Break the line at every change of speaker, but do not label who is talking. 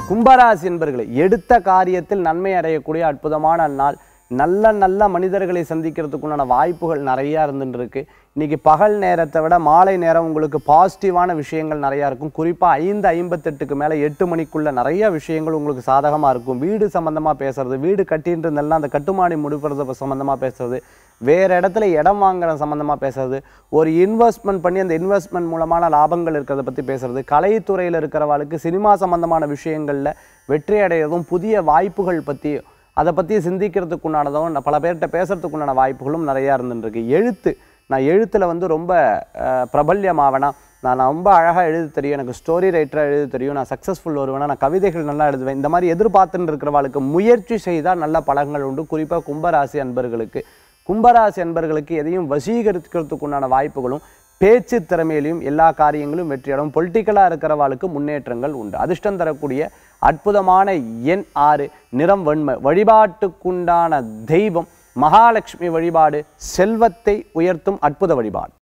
கும்பராசி என்பர்களை எடுத்த காரியத்தில் நன்மை அடையக்கூடிய அற்புதமான நாள் நல்ல நல்ல மனிதர்களை சந்திக்கிறதுக்குண்டான வாய்ப்புகள் நிறையா இருந்துட்டு இருக்கு இன்னைக்கு பகல் நேரத்தை விட மாலை நேரம் உங்களுக்கு பாசிட்டிவான விஷயங்கள் நிறையா இருக்கும் குறிப்பாக ஐந்து ஐம்பத்தெட்டுக்கு மேலே எட்டு மணிக்குள்ள நிறைய விஷயங்கள் உங்களுக்கு சாதகமாக இருக்கும் வீடு சம்மந்தமாக பேசுறது வீடு கட்டிட்டு இருந்தெல்லாம் அந்த கட்டுமானி முடிப்புறது சம்மந்தமாக பேசுறது வேறு இடத்துல இடம் வாங்குற சம்மந்தமாக பேசுறது ஒரு இன்வெஸ்ட்மெண்ட் பண்ணி அந்த இன்வெஸ்ட்மெண்ட் மூலமான லாபங்கள் இருக்கிறத பற்றி பேசுறது கலைத்துறையில் இருக்கிறவாளுக்கு சினிமா சம்மந்தமான விஷயங்களில் வெற்றி அடையிறதும் புதிய வாய்ப்புகள் பற்றி அதை பற்றி சிந்திக்கிறதுக்குண்டானதும் நான் பல பேர்கிட்ட பேசுறதுக்குண்டான வாய்ப்புகளும் நிறையா இருந்துருக்கு எழுத்து நான் எழுத்தில் வந்து ரொம்ப அஹ், பிரபல்யமாவேனா நான் ரொம்ப அழகாக எழுத தெரியும் எனக்கு ஸ்டோரி ரைட்டராக எழுத தெரியும் நான் சக்ஸஸ்ஃபுல் வருவேனா நான் கவிதைகள் நல்லா எழுதுவேன் இந்த மாதிரி எதிர்பார்த்துன்னு இருக்கிறவாளுக்கு முயற்சி செய்தால் நல்ல பலன்கள் உண்டு குறிப்பாக கும்பராசி அன்பர்களுக்கு கும்பராசி அன்பர்களுக்கு எதையும் வசீகரிக்கிறதுக்குண்டான வாய்ப்புகளும் பேச்சு திறமையிலையும் எல்லா காரியங்களும் வெற்றியடும் பொலிட்டிக்கலாக இருக்கிறவாளுக்கு முன்னேற்றங்கள் உண்டு அதிர்ஷ்டம் தரக்கூடிய அற்புதமான எண் ஆறு நிறம் வெண்மை வழிபாட்டுக்குண்டான தெய்வம் மகாலட்சுமி வழிபாடு செல்வத்தை உயர்த்தும் அற்புத வழிபாடு